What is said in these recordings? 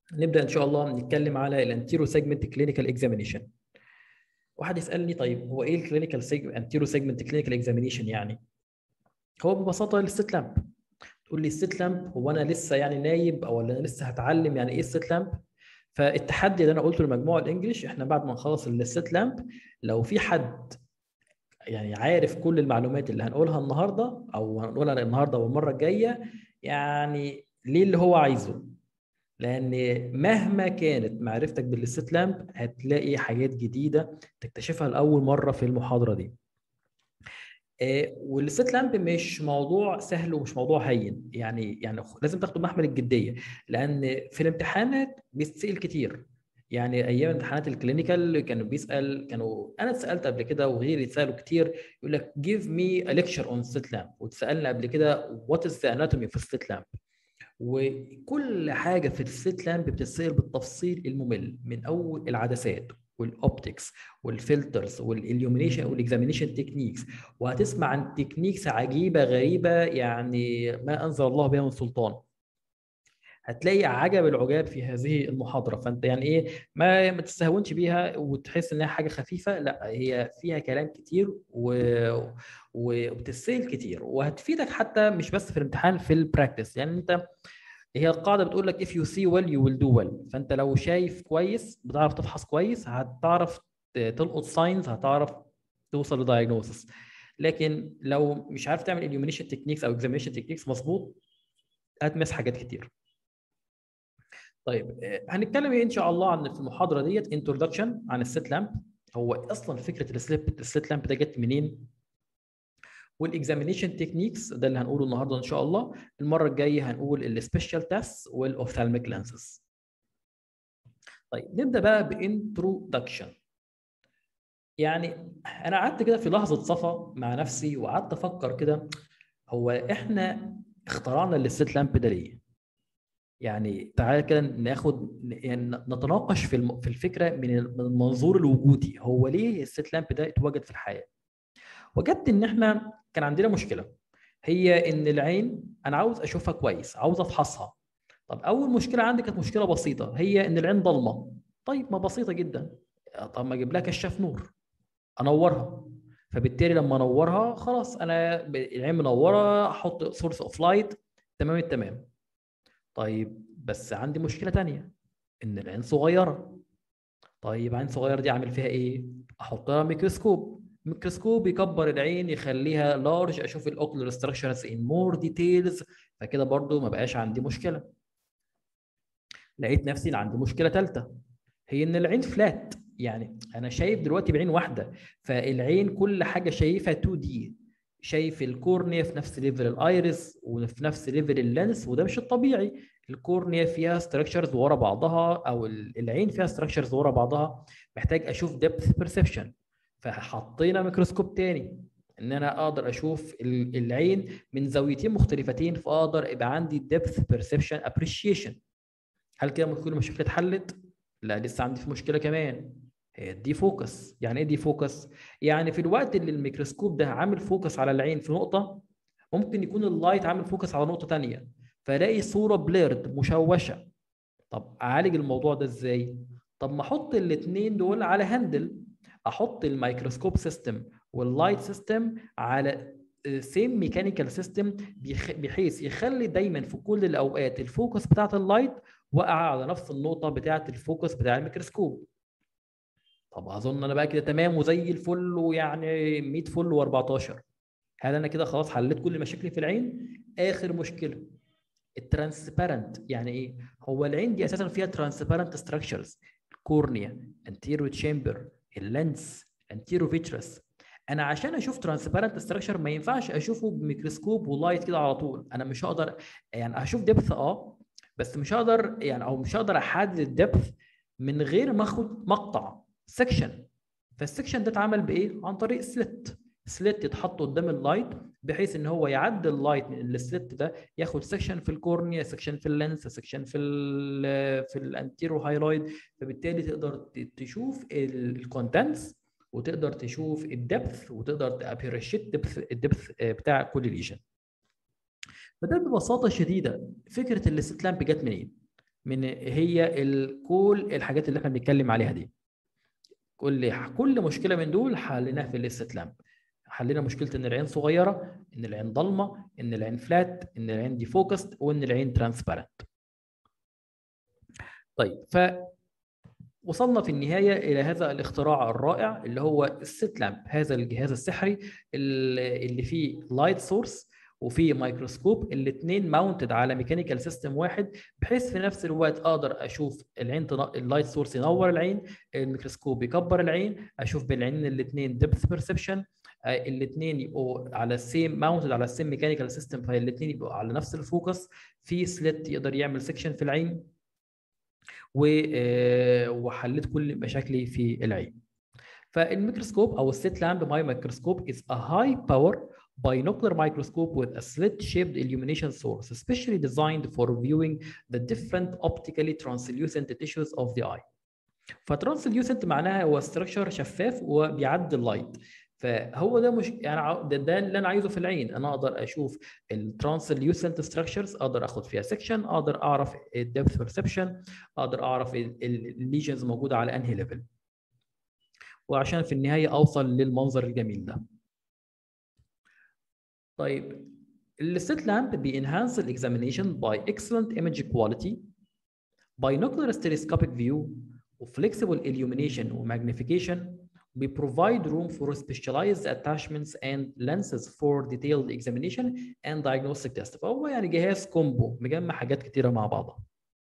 نبدا ان شاء الله نتكلم على الانتيرو سيجمنت كلينيكال اكزامينيشن واحد يسالني طيب هو ايه الكلينيكال انتيرو سيجمنت كلينيكال اكزامينيشن يعني هو ببساطه الست لامب تقول لي الست لامب هو انا لسه يعني نايب او انا لسه هتعلم يعني ايه الست لامب فالتحدي اللي انا قلته لمجموعه الانجليش احنا بعد ما نخلص الست لامب لو في حد يعني عارف كل المعلومات اللي هنقولها النهارده او هنقولها النهارده والمره الجايه يعني ليه اللي هو عايزه لان مهما كانت معرفتك بالست لامب هتلاقي حاجات جديده تكتشفها لاول مره في المحاضره دي والست لامب مش موضوع سهل ومش موضوع هين يعني يعني لازم تاخده محمل الجديه لان في الامتحانات بيتسال كتير يعني ايام امتحانات الكلينيكال كانوا بيسال كانوا انا اتسالت قبل كده وغيري اتسالوا كتير يقول لك give me a lecture on slit lamp واتسالنا قبل كده what is the anatomy في السيت لامب وكل حاجه في السيت لامب بتتسال بالتفصيل الممل من اول العدسات والاوبتكس والفلترز والاليومينيشن والاكزامينيشن تكنيكس وهتسمع عن تكنيكس عجيبه غريبه يعني ما انزل الله بها من سلطان هتلاقي عجب العجاب في هذه المحاضره فانت يعني ايه ما ما تستهونش بيها وتحس انها حاجه خفيفه لا هي فيها كلام كتير و... وبتسال كتير وهتفيدك حتى مش بس في الامتحان في البراكتس يعني انت هي القاعده بتقول لك if you see well you will do well فانت لو شايف كويس بتعرف تفحص كويس هتعرف تلقط ساينز هتعرف توصل لدايجنوسس لكن لو مش عارف تعمل illumination تكنيكس او examination تكنيكس مظبوط هتمس حاجات كتير طيب هنتكلم ايه ان شاء الله عن في المحاضره ديت انتروداكشن عن الست لامب هو اصلا فكره السليب الست لامب ده جت منين والاكزامينيشن تكنيكس ده اللي هنقوله النهارده ان شاء الله المره الجايه هنقول السبيشال تيست والاوفثالميك لانسز طيب نبدا بقى بانترودكشن يعني انا قعدت كده في لحظه صفا مع نفسي وقعدت افكر كده هو احنا اخترعنا الست لامب ده ليه يعني تعالى كده ناخد يعني نتناقش في في الفكره من المنظور الوجودي هو ليه الست لامب ده اتوجد في الحياه وجدت ان احنا كان عندنا مشكله هي ان العين انا عاوز اشوفها كويس عاوز افحصها طب اول مشكله عندي كانت مشكله بسيطه هي ان العين ضلمه طيب ما بسيطه جدا طب ما اجيب لها كشاف نور انورها فبالتالي لما انورها خلاص انا العين منوره احط سورس اوف لايت تمام التمام طيب بس عندي مشكله تانية ان العين صغيره طيب عين صغيره دي اعمل فيها ايه احط لها ميكروسكوب ميكروسكوب يكبر العين يخليها لارج اشوف الاوكلر ستراكشرز ان مور ديتيلز فكده برضو ما بقاش عندي مشكله لقيت نفسي عندي مشكله ثالثه هي ان العين فلات يعني انا شايف دلوقتي بعين واحده فالعين كل حاجه شايفها 2 دي شايف الكورنيا في نفس ليفل الايرس وفي نفس ليفل اللينس وده مش الطبيعي الكورنيا فيها ستراكشرز ورا بعضها او العين فيها ستراكشرز ورا بعضها محتاج اشوف ديبث بيرسبشن فحطينا ميكروسكوب تاني ان انا اقدر اشوف العين من زاويتين مختلفتين فاقدر يبقى عندي ديبث بيرسبشن ابريشيشن هل كده كل المشاكل اتحلت؟ لا لسه عندي في مشكله كمان هي دي فوكس يعني ايه دي فوكس يعني في الوقت اللي الميكروسكوب ده عامل فوكس على العين في نقطه ممكن يكون اللايت عامل فوكس على نقطه ثانيه فالاقي صوره بليرد مشوشه طب اعالج الموضوع ده ازاي طب ما احط الاثنين دول على هاندل احط الميكروسكوب سيستم واللايت سيستم على سيم ميكانيكال سيستم بحيث يخلي دايما في كل الاوقات الفوكس بتاعه اللايت واقع على نفس النقطه بتاعه الفوكس بتاع الميكروسكوب طب اظن انا بقى كده تمام وزي الفل ويعني 100 فل و14 هل انا كده خلاص حليت كل مشاكلي في العين اخر مشكله الترانسبيرنت يعني ايه هو العين دي اساسا فيها ترانسبيرنت ستراكشرز الكورنيا انتيرو تشامبر اللينس انتيرو فيترس انا عشان اشوف ترانسبيرنت ستراكشر ما ينفعش اشوفه بميكروسكوب ولايت كده على طول انا مش هقدر يعني هشوف ديبث اه بس مش هقدر يعني او مش هقدر احدد الدبث من غير ما اخد مقطع سكشن فالسكشن ده اتعمل بايه؟ عن طريق سلت سلت يتحط قدام اللايت بحيث ان هو يعدي اللايت من السلت ده ياخد سكشن في الكورنيا سكشن في اللينس سكشن في ال في الانتيرو هايلايد فبالتالي تقدر تشوف الكونتنتس وتقدر تشوف الدبث وتقدر تابريشيت الدبث الدبث بتاع كل ليجن فده ببساطه شديده فكره الست لامب جت منين؟ من هي ال- كل الحاجات اللي احنا بنتكلم عليها دي كل كل مشكله من دول حليناها في الاستسلام حلينا مشكله ان العين صغيره ان العين ضلمه ان العين فلات ان العين دي فوكست وان العين ترانسبيرنت طيب ف وصلنا في النهايه الى هذا الاختراع الرائع اللي هو السيت لامب هذا الجهاز السحري اللي اللي فيه لايت سورس وفيه ميكروسكوب الاثنين ماونتد على ميكانيكال سيستم واحد بحيث في نفس الوقت اقدر اشوف العين تن... اللايت سورس ينور العين الميكروسكوب يكبر العين اشوف بالعينين الاثنين ديبث بيرسبشن الاثنين يبقوا على السيم ماونتد على السيم ميكانيكال سيستم فالاثنين يبقوا على نفس الفوكس في سليت يقدر يعمل سكشن في العين و آه، وحليت كل مشاكلي في العين فالميكروسكوب او السيت لامب ماي ميكروسكوب is a high power binocular microscope with a slit-shaped illumination source, especially designed for viewing the different optically translucent tissues of the eye. فترانسليوسنت معناها هو structure شفاف وبيعدي اللايت فهو ده مش يعني ع- ده, ده اللي انا عايزه في العين انا اقدر اشوف الترانسليوسنت ستراكشرز اقدر اخد فيها سكشن اقدر اعرف الدبث بيرسبشن اقدر اعرف الليجنز موجوده على انهي ليفل وعشان في النهايه اوصل للمنظر الجميل ده طيب الست لامب بينهانس الاكزامينيشن باي excellent image quality binocular stereoscopic view وflexible illumination ومagnification we provide room for specialized attachments and lenses for detailed examination and diagnostic test فهو يعني جهاز كومبو مجمع حاجات كتيرة مع بعضها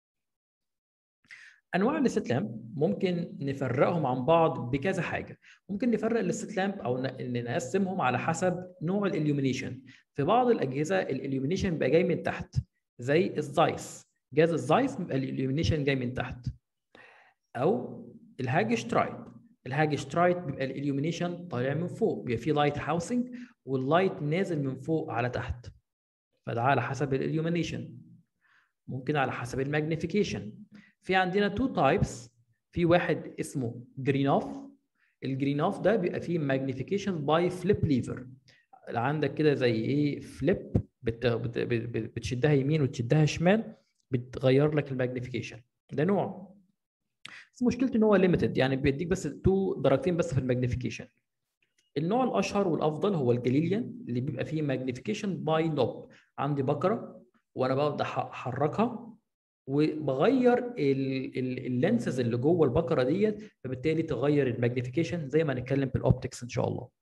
انواع الست لامب ممكن نفرقهم عن بعض بكذا حاجه ممكن نفرق الست لامب او ن- نقسمهم على حسب نوع الاليومينيشن في بعض الاجهزه الاليومينيشن بيبقى جاي من تحت زي الزايس جهاز الزايس بيبقى الاليومينيشن جاي من تحت او الهاج شترايت الهاج شترايت بيبقى الاليومينيشن طالع من فوق بيبقى فيه لايت هاوسنج واللايت نازل من فوق على تحت فده على حسب الاليومينيشن ممكن على حسب الماجنيفيكيشن في عندنا تو تايبس في واحد اسمه جرين اوف الجرين اوف ده بيبقى فيه ماجنيفيكيشن باي فليب ليفر عندك كده زي ايه فليب بت... بت... بت... بتشدها يمين وتشدها شمال بتغير لك الماجنيفيكيشن ده نوع بس مشكلته ان هو ليميتد يعني بيديك بس تو درجتين بس في الماجنيفيكيشن النوع الاشهر والافضل هو الجليليان اللي بيبقى فيه ماجنيفيكيشن باي نوب عندي بكره وانا ببدا أح- احركها وبغير اللينسز اللي جوه البكره ديت فبالتالي تغير الماجنيفيكيشن زي ما هنتكلم في الاوبتكس ان شاء الله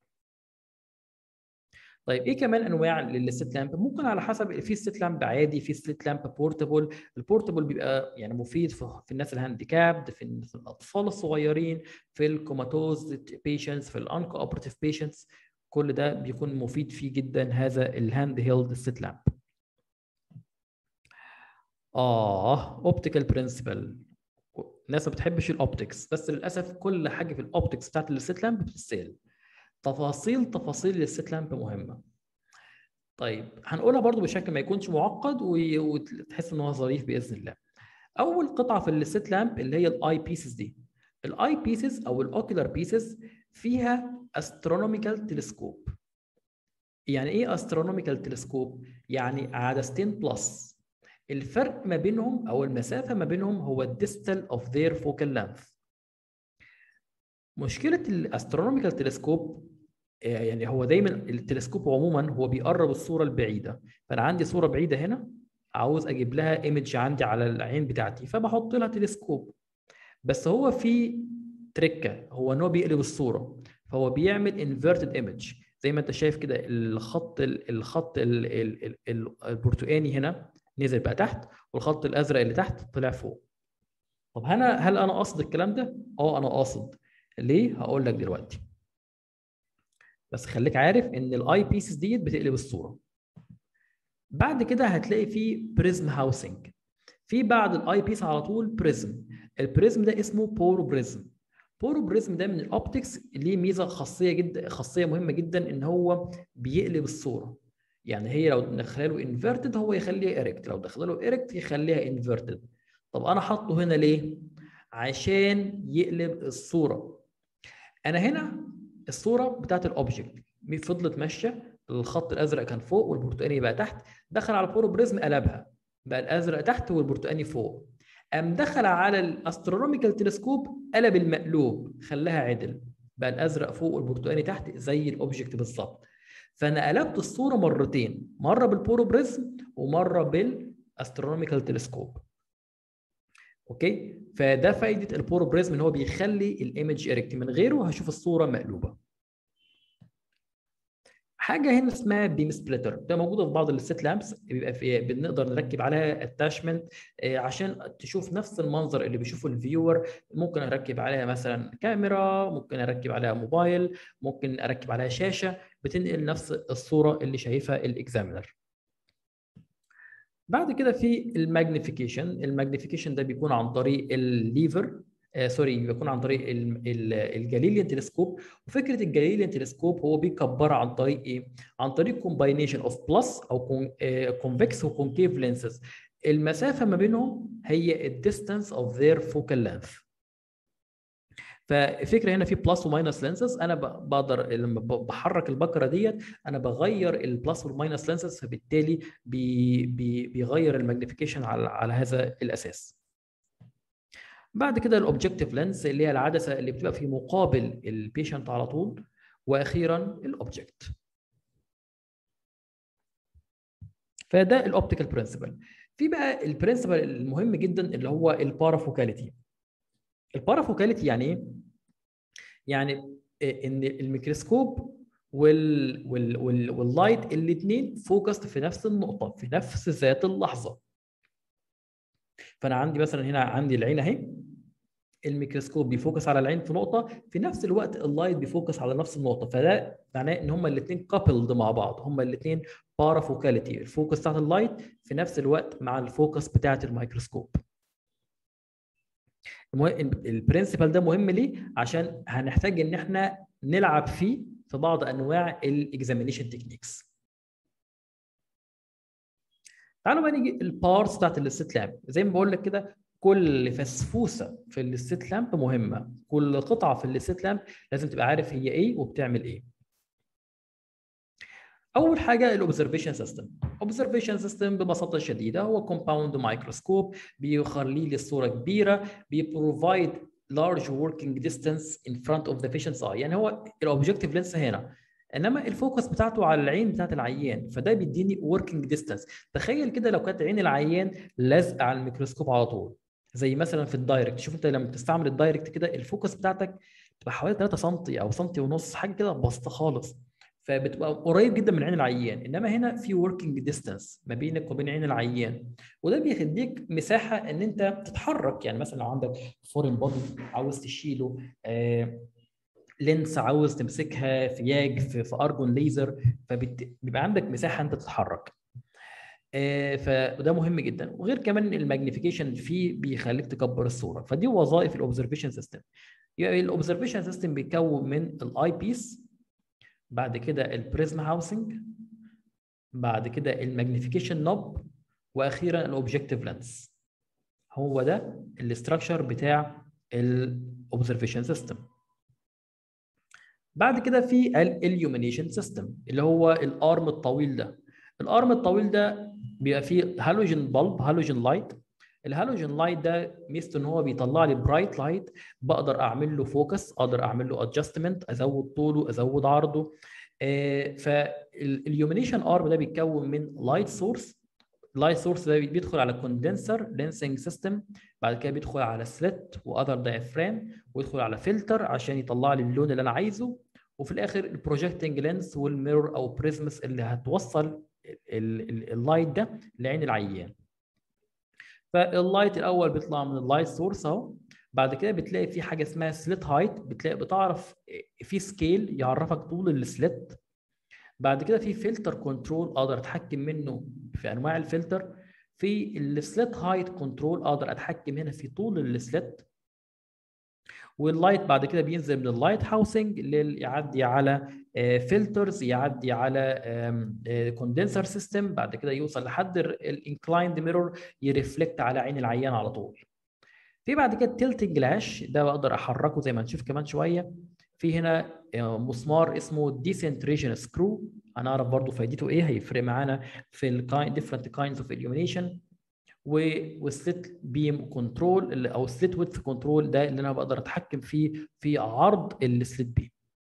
طيب ايه كمان انواع للست لامب ممكن على حسب في ست لامب عادي في ست لامب بورتبل البورتبل بيبقى يعني مفيد في, في الناس الهانديكابد في, في الاطفال الصغيرين في الكوماتوز بيشنتس في الانكوبرتيف بيشنتس كل ده بيكون مفيد فيه جدا هذا الهاند هيلد ست لامب اه اوبتيكال برنسبل الناس ما بتحبش الاوبتكس بس للاسف كل حاجه في الاوبتكس بتاعت الست لامب بتتسال تفاصيل تفاصيل الست لامب مهمه طيب هنقولها برضو بشكل ما يكونش معقد و- وتحس ان هو ظريف باذن الله اول قطعه في الست لامب اللي هي الاي بيسز دي الاي بيسز او الاوكيولار بيسز فيها استرونوميكال تلسكوب يعني ايه استرونوميكال تلسكوب يعني عدستين بلس الفرق ما بينهم او المسافه ما بينهم هو الديستال اوف ذير فوكال لانث مشكله الاسترونوميكال تلسكوب يعني هو دايما التلسكوب عموما هو بيقرب الصوره البعيده فانا عندي صوره بعيده هنا عاوز اجيب لها ايمج عندي على العين بتاعتي فبحط لها تلسكوب بس هو في تركه هو ان هو بيقلب الصوره فهو بيعمل انفيرتد ايمج زي ما انت شايف كده الخط ال- الخط ال- ال- ال- ال- البرتقاني هنا نزل بقى تحت والخط الازرق اللي تحت طلع فوق طب هنا هل انا قاصد الكلام ده اه انا قاصد ليه هقول لك دلوقتي بس خليك عارف ان الاي بيسز ديت بتقلب الصوره بعد كده هتلاقي في بريزم هاوسنج في بعد الاي بيس على طول بريزم البريزم ده اسمه بورو بريزم بورو بريزم ده من الاوبتكس ليه ميزه خاصيه جدا خاصيه مهمه جدا ان هو بيقلب الصوره يعني هي لو دخلها له انفيرتد هو يخليها ايركت لو دخلها له ايركت يخليها انفيرتد طب انا حاطه هنا ليه عشان يقلب الصوره انا هنا الصوره بتاعت الاوبجكت فضلت ماشيه الخط الازرق كان فوق والبرتقاني بقى تحت دخل على البورو بريزم قلبها بقى الازرق تحت والبرتقاني فوق قام دخل على الاسترونوميكال تلسكوب قلب المقلوب خلاها عدل بقى الازرق فوق والبرتقاني تحت زي الاوبجكت بالظبط فانا قلبت الصوره مرتين مره بالبوروبريزم ومره بالاسترونوميكال تلسكوب اوكي فده فايده البوروبريزم ان هو بيخلي الايمج اريكت من غيره هشوف الصوره مقلوبه حاجه هنا اسمها بيم سبليتر ده موجوده في بعض الست لامبس بيبقى في بنقدر نركب عليها اتاشمنت عشان تشوف نفس المنظر اللي بيشوفه الفيور ممكن اركب عليها مثلا كاميرا ممكن اركب عليها موبايل ممكن اركب عليها شاشه بتنقل نفس الصوره اللي شايفها الاكزامينر بعد كده في الماجنيفيكيشن الماجنيفيكيشن ده بيكون عن طريق الليفر آه سوري بيكون عن طريق الجاليليان تلسكوب وفكره الجاليليان تلسكوب هو بيكبرها عن طريق ايه؟ عن طريق كومباينيشن اوف بلس او كونفكس وكونكيف لينسز المسافه ما بينهم هي الديستانس اوف ذير فوكال لينث فالفكره هنا في بلس وماينس لينسز انا بقدر لما بحرك البكره ديت انا بغير البلس والماينس لينسز فبالتالي بي بي بيغير الماجنيفيكيشن على على هذا الاساس بعد كده الاوبجكتيف لينس اللي هي العدسه اللي بتبقى في مقابل البيشنت على طول واخيرا الاوبجكت فده الاوبتيكال برنسبل في بقى البرنسبل المهم جدا اللي هو البارافوكاليتي البارافوكاليتي يعني ايه يعني ان الميكروسكوب وال وال وال واللايت الاثنين فوكست في نفس النقطه في نفس ذات اللحظه فانا عندي مثلا هنا عندي العين اهي الميكروسكوب بيفوكس على العين في نقطه في نفس الوقت اللايت بيفوكس على نفس النقطه فده معناه ان هما الاثنين كابلد مع بعض هما الاثنين بارافوكاليتي الفوكس بتاعت اللايت في نفس الوقت مع الفوكس بتاعت الميكروسكوب البرنسبل ده مهم ليه عشان هنحتاج ان احنا نلعب فيه في بعض انواع الاكزامينيشن تكنيكس تعالوا بقى نيجي البارتس بتاعت الست لامب زي ما بقول لك كده كل فسفوسه في الست لامب مهمه كل قطعه في الست لامب لازم تبقى عارف هي ايه وبتعمل ايه اول حاجه الاوبزرفيشن سيستم اوبزرفيشن سيستم ببساطه شديده هو كومباوند مايكروسكوب بيخلي لي الصوره كبيره بيبروفايد large working distance in front of the patient's eye يعني هو الاوبجكتيف لينس هنا انما الفوكس بتاعته على العين بتاعت العيان فده بيديني working distance تخيل كده لو كانت عين العيان لازقه على الميكروسكوب على طول زي مثلا في الدايركت شوف انت لما بتستعمل الدايركت كده الفوكس بتاعتك بتبقى حوالي 3 سم او سم ونص حاجه كده بسيطه خالص فبتبقى قريب جدا من عين العيان انما هنا في وركينج ديستانس ما بينك وبين عين العيان وده بيديك مساحه ان انت تتحرك يعني مثلا لو عندك فورين بودي عاوز تشيله آه لينس عاوز تمسكها فياج في, في ارجون ليزر فبيبقى عندك مساحه انت تتحرك آه فده مهم جدا وغير كمان الماجنيفيكيشن فيه بيخليك تكبر الصوره فدي وظائف الاوبزرفيشن سيستم يعني الاوبزرفيشن سيستم بيتكون من الاي بيس بعد كده البريزم هاوسنج بعد كده الماجنيفيكيشن نوب واخيرا الاوبجكتيف لينس هو ده الاستراكشر بتاع الاوبزرفيشن سيستم بعد كده في الاليومينيشن سيستم اللي هو الارم الطويل ده الارم الطويل ده بيبقى فيه هالوجين بلب هالوجين لايت الهالوجين لايت ده ميزته ان هو بيطلع لي برايت لايت بقدر اعمل له فوكس اقدر اعمل له ادجستمنت ازود طوله ازود عرضه آه فاليومينيشن ارم ده بيتكون من لايت سورس لايت سورس ده بيدخل على كوندنسر لينسنج سيستم بعد كده بيدخل على سليت واذر دايفرام ويدخل على فلتر عشان يطلع لي اللون اللي انا عايزه وفي الاخر البروجيكتنج لينس والميرور او بريزمس اللي هتوصل اللايت ده لعين العيان فاللايت الاول بيطلع من اللايت سورس اهو بعد كده بتلاقي في حاجه اسمها سليت هايت بتلاقي بتعرف في سكيل يعرفك طول السليت بعد كده في فلتر كنترول اقدر اتحكم منه في انواع الفلتر في السليت هايت كنترول اقدر اتحكم هنا في طول السليت واللايت بعد كده بينزل من اللايت هاوسنج اللي يعدي على فلترز يعدي على كوندنسر سيستم بعد كده يوصل لحد الانكلايند ميرور يرفلكت على عين العيان على طول في بعد كده التلت جلاش ده بقدر احركه زي ما هنشوف كمان شويه في هنا مسمار اسمه ديسنتريشن سكرو هنعرف برضو فايدته ايه هيفرق معانا في الديفرنت كايندز اوف illumination والسليت بيم كنترول او سليت ويدث كنترول ده اللي انا بقدر اتحكم فيه في عرض السليت بيم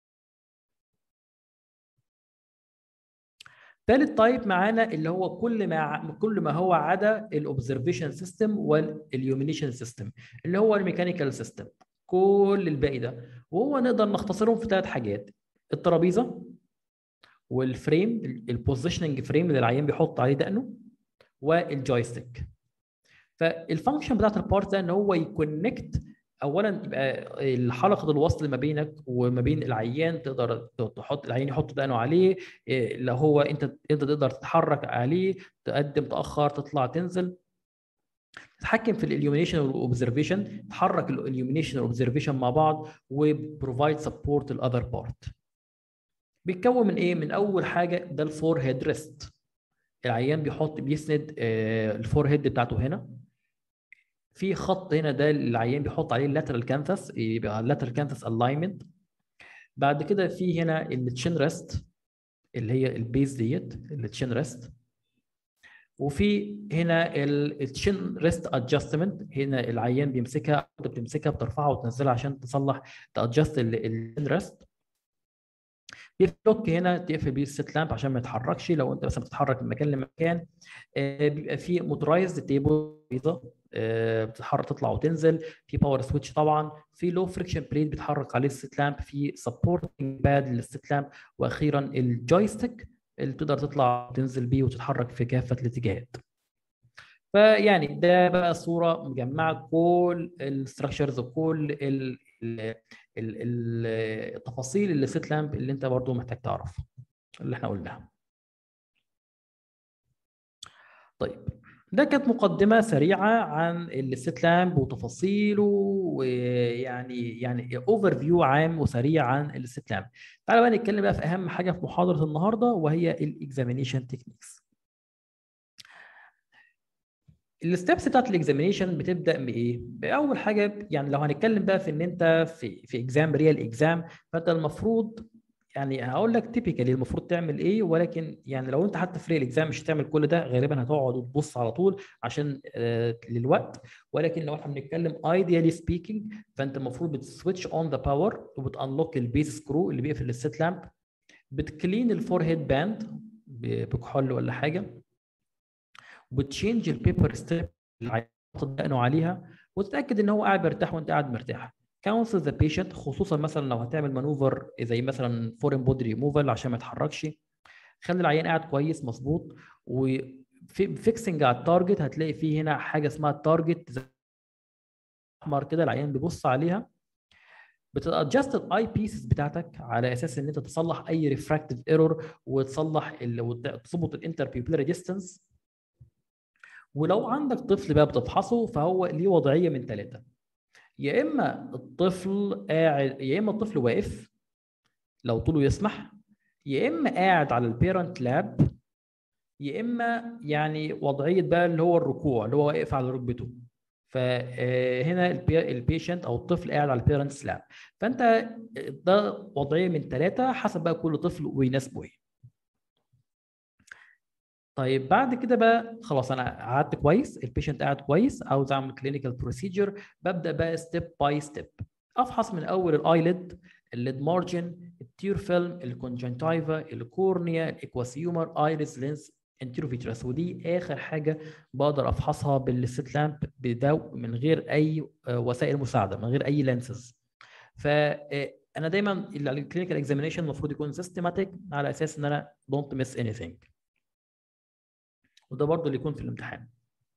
ثالث تايب معانا اللي هو كل ما كل ما هو عدا الاوبزرفيشن سيستم والاليومينيشن سيستم اللي هو الميكانيكال سيستم كل الباقي ده وهو نقدر نختصرهم في ثلاث حاجات الترابيزه والفريم البوزيشننج فريم اللي العيان بيحط عليه دقنه والجويستيك فالفانكشن بتاعت البارت ده ان هو يكونكت اولا يبقى حلقه الوصل ما بينك وما بين العيان تقدر تحط العيان يحط دقنه عليه لو هو انت انت تقدر تتحرك عليه تقدم تاخر تطلع تنزل تتحكم في الاليومينيشن والاوبزرفيشن تحرك الاليومينيشن والاوبزرفيشن مع بعض وبروفايد سبورت الاذر بارت بيتكون من ايه من اول حاجه ده الفور هيد ريست العيان بيحط بيسند الفور هيد بتاعته هنا في خط هنا ده العيان بيحط عليه اللاترال كانثس يبقى اللاترال كانثس الاينمنت بعد كده في هنا التشين ريست اللي هي البيز ديت التشين ريست وفي هنا التشين ريست ادجستمنت هنا العيان بيمسكها بتمسكها بترفعها وتنزلها عشان تصلح تادجست التشين ريست بيفلوك هنا تقفل بيه الست لامب عشان ما يتحركش لو انت مثلا بتتحرك من مكان لمكان آه بيبقى في موتورايزد تيبل بيضاء آه بتتحرك تطلع وتنزل في باور سويتش طبعا في لو فريكشن بليت بيتحرك عليه الست لامب في سبورتنج باد للست لامب واخيرا الجويستيك اللي تقدر تطلع وتنزل بيه وتتحرك في كافه الاتجاهات فيعني ده بقى صوره مجمعه كل الستراكشرز وكل ال التفاصيل اللي سيت لامب اللي انت برضو محتاج تعرفها اللي احنا قلناها طيب ده كانت مقدمة سريعة عن السيت لامب وتفاصيله ويعني يعني اوفر فيو عام وسريع عن السيت لامب. تعالى بقى نتكلم بقى في أهم حاجة في محاضرة النهاردة وهي الاكزامينيشن تكنيكس. الستبس بتاعت الاكزامينيشن بتبدا بايه؟ باول حاجه يعني لو هنتكلم بقى في ان انت في في اكزام ريال اكزام فانت المفروض يعني هقول لك تيبيكالي المفروض تعمل ايه ولكن يعني لو انت حتى في ريال اكزام مش هتعمل كل ده غالبا هتقعد وتبص على طول عشان آه للوقت ولكن لو احنا بنتكلم ايديالي سبيكينج فانت المفروض بتسويتش اون ذا باور وبتانلوك البيز سكرو اللي بيقفل الست لامب بتكلين الفور هيد باند بكحول ولا حاجه وبتشينج البيبر ستيب اللي دقنه عليها وتتاكد ان هو قاعد مرتاح وانت قاعد مرتاح كونسل ذا بيشنت خصوصا مثلا لو هتعمل مانوفر زي مثلا فورين بودي ريموفال عشان ما يتحركش خلي العيان قاعد كويس مظبوط وفيكسنج على التارجت هتلاقي فيه هنا حاجه اسمها التارجت احمر كده العيان بيبص عليها بتادجست الاي بيسز بتاعتك على اساس ان انت تصلح اي ريفراكتيف ايرور وتصلح وتظبط الانتر بيبلاري ديستانس ولو عندك طفل بقى بتفحصه فهو ليه وضعيه من ثلاثه يا اما الطفل قاعد يا اما الطفل واقف لو طوله يسمح يا اما قاعد على البيرنت لاب يا اما يعني وضعيه بقى اللي هو الركوع اللي هو واقف على ركبته فهنا البيشنت او الطفل قاعد على البيرنت سلاب فانت ده وضعيه من ثلاثه حسب بقى كل طفل ويناسبه ايه طيب بعد كده بقى خلاص انا قعدت كويس البيشنت قاعد كويس عاوز اعمل كلينيكال بروسيجر ببدا بقى ستيب باي ستيب افحص من اول الايلid الليد مارجن التير فيلم الكونجنتايفا الكورنيا الاكواسيومر ايريس لينس انتروفيترس ودي اخر حاجه بقدر افحصها بالست لامب بده من غير اي وسائل مساعده من غير اي لينسز ف انا دايما الكلينيكال اكزامينيشن المفروض يكون سيستماتيك على اساس ان انا دونت ميس اني ثينج وده برضه اللي يكون في الامتحان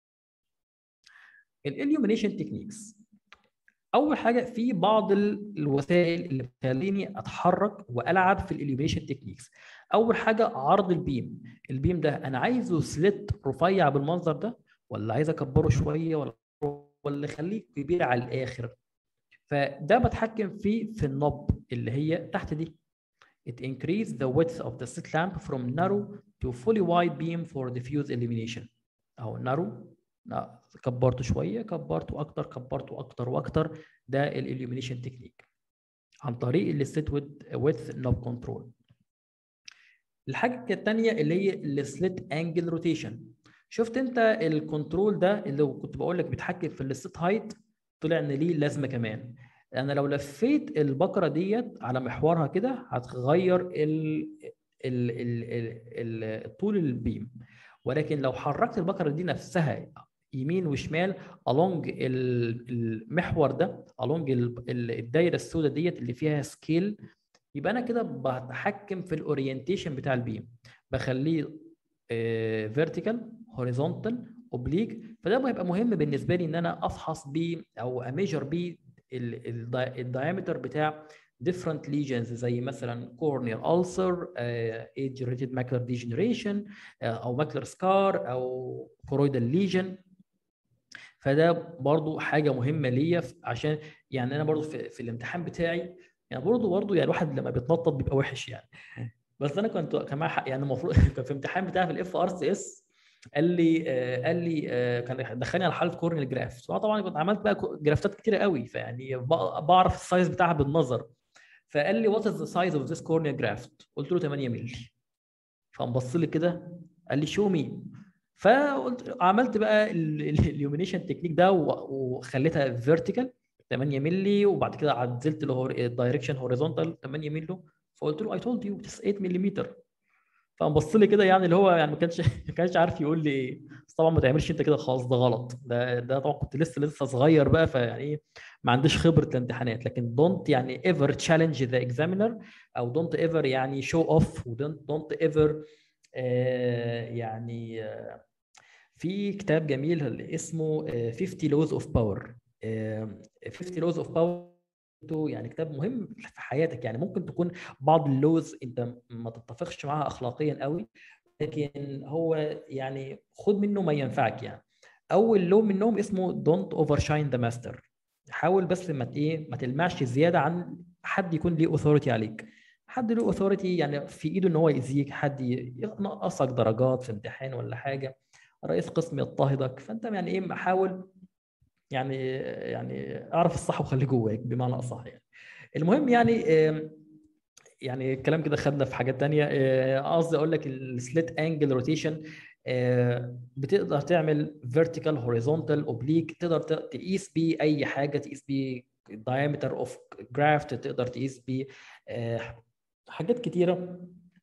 الاليومينيشن تكنيكس اول حاجه في بعض الوسائل اللي بتخليني اتحرك والعب في الاليومينيشن تكنيكس اول حاجه عرض البيم البيم ده انا عايزه سليت رفيع بالمنظر ده ولا عايز اكبره شويه ولا ولا اخليه كبير على الاخر فده بتحكم فيه في النوب اللي هي تحت دي It increased the width of the slit lamp from narrow to fully wide beam for diffuse illumination. أو narrow لا كبرته شوية كبرته أكتر كبرته أكتر وأكتر ده الإليومينيشن تكنيك عن طريق السليت width knob control. الحاجة الثانية اللي هي السليت انجل روتيشن شفت انت الكنترول ده اللي كنت بقول لك بيتحكم في الست هايت طلع ان ليه لازمه كمان انا لو لفيت البقره ديت على محورها كده هتغير ال ال ال ال ال طول البيم ولكن لو حركت البقره دي نفسها يمين وشمال along المحور ده along الدايره السوداء ديت اللي فيها سكيل يبقى انا كده بتحكم في الاورينتيشن بتاع البيم بخليه فيرتيكال هوريزونتال اوبليك فده هيبقى مهم بالنسبه لي ان انا افحص بيه او اميجر بيه الدايمتر بتاع different lesions زي مثلا corneal ulcer, uh, age-related macular degeneration uh, او macular scar او choroidal lesion فده برضو حاجه مهمه ليا عشان يعني انا برضو في, في الامتحان بتاعي يعني برضو برضو يعني الواحد لما بيتنطط بيبقى وحش يعني بس انا كنت كمان يعني المفروض كان في امتحان بتاعي في الاف ار سي اس قال لي آه قال لي آه كان دخلني على حاله كورنيال جرافت وانا طبعا كنت عملت بقى جرافتات كتيره قوي فيعني بعرف السايز بتاعها بالنظر فقال لي وات از ذا سايز اوف ذيس كورنيال جرافت قلت له 8 مللي فقام بص لي كده قال لي شو مي فقلت عملت بقى اليومينيشن تكنيك ده وخليتها فيرتيكال 8 مللي وبعد كده عدلت الدايركشن هوريزونتال 8 مللي فقلت له اي تولد يو 8 ملم فقام بص لي كده يعني اللي هو يعني ما كانش ما كانش عارف يقول لي ايه بس طبعا ما تعملش انت كده خالص ده غلط ده ده طبعا كنت لسه لسه صغير بقى فيعني ايه ما عنديش خبره الامتحانات لكن دونت يعني ايفر تشالنج ذا اكزامينر او دونت ايفر يعني شو اوف ودونت دونت ايفر يعني آه في كتاب جميل اسمه 50 لوز اوف باور 50 لوز اوف باور يعني كتاب مهم في حياتك يعني ممكن تكون بعض اللوز انت ما تتفقش معاها اخلاقيا قوي لكن هو يعني خد منه ما ينفعك يعني اول لو منهم اسمه دونت اوفر شاين ذا ماستر حاول بس ما ايه ما تلمعش زياده عن حد يكون ليه اوثوريتي عليك حد له اوثوريتي يعني في ايده ان هو يأذيك حد ينقصك درجات في امتحان ولا حاجه رئيس قسم يضطهدك فانت يعني ايه حاول يعني يعني اعرف الصح وخليه جواك بمعنى اصح يعني المهم يعني يعني الكلام كده خدنا في حاجات تانية قصدي اقول لك السليت انجل روتيشن بتقدر تعمل فيرتيكال هوريزونتال اوبليك تقدر تقيس بيه اي حاجه تقيس بيه diameter اوف جرافت تقدر تقيس بيه حاجات كتيره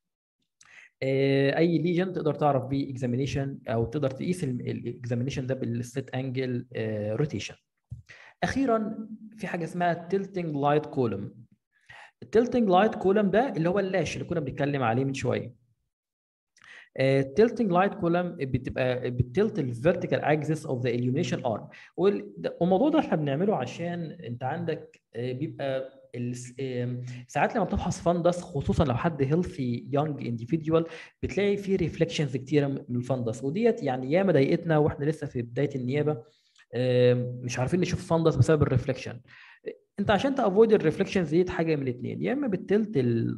اي ليجن تقدر تعرف بيه اكزامينيشن او تقدر تقيس الاكزامينيشن ده بالست انجل روتيشن اخيرا في حاجه اسمها تلتنج لايت كولوم التلتنج لايت كولوم ده اللي هو اللاش اللي كنا بنتكلم عليه من شويه التلتنج لايت كولوم بتبقى بتلت الفيرتيكال اكسس اوف ذا illumination ارم والموضوع ده احنا بنعمله عشان انت عندك بيبقى ساعات لما بتفحص فندس خصوصا لو حد هيلثي يونج انديفيديوال بتلاقي فيه ريفليكشنز كتيره من الفندس وديت يعني ياما ضايقتنا واحنا لسه في بدايه النيابه مش عارفين نشوف فندس بسبب الريفليكشن انت عشان تافويد الريفليكشنز ديت حاجه من الاثنين يا اما بتلت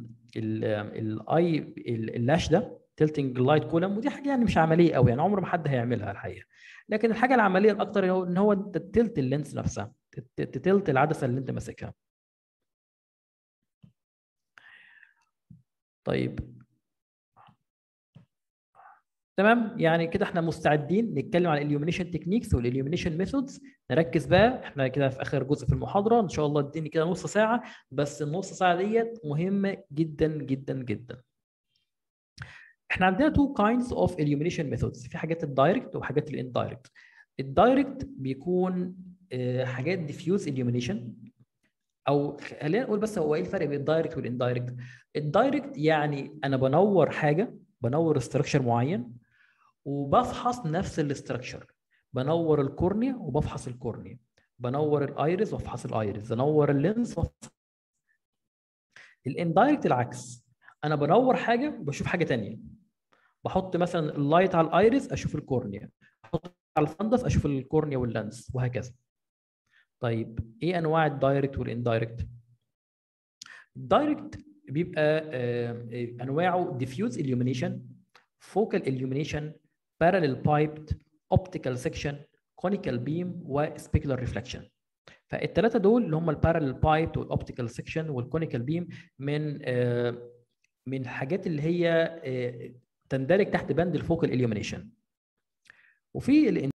الاي اللاش ده تلتنج لايت كولم ودي حاجه يعني مش عمليه قوي يعني عمر ما حد هيعملها الحقيقه لكن الحاجه العمليه الاكثر هو ان هو انت تلت اللينس نفسها تلت العدسه اللي انت ماسكها طيب تمام يعني كده احنا مستعدين نتكلم عن الاليومينيشن تكنيكس والاليومينيشن ميثودز نركز بقى احنا كده في اخر جزء في المحاضره ان شاء الله اديني كده نص ساعه بس النص ساعه ديت مهمه جدا جدا جدا احنا عندنا تو كايندز اوف illumination ميثودز في حاجات الدايركت وحاجات الاندايركت الدايركت بيكون حاجات ديفيوز illumination او خلينا نقول بس هو ايه الفرق بين الدايركت والاندايركت الدايركت يعني انا بنور حاجه بنور استراكشر معين وبفحص نفس الاستراكشر بنور الكورنيا وبفحص الكورنيا بنور الايريس وافحص الايريس بنور اللينز وافحص الاندايركت العكس انا بنور حاجه وبشوف حاجه ثانيه بحط مثلا اللايت على الايريس اشوف الكورنيا احط على الفندس اشوف الكورنيا واللينز وهكذا طيب ايه انواع الدايركت والاندايركت الدايركت بيبقى انواعه diffuse illumination focal illumination parallel piped optical section conical beam وسبيكولار reflection فالثلاثه دول اللي هم البارallel بايب والاوبتيكال سيكشن والكونيكال بيم من من الحاجات اللي هي تندرج تحت بند الفوكال illumination وفي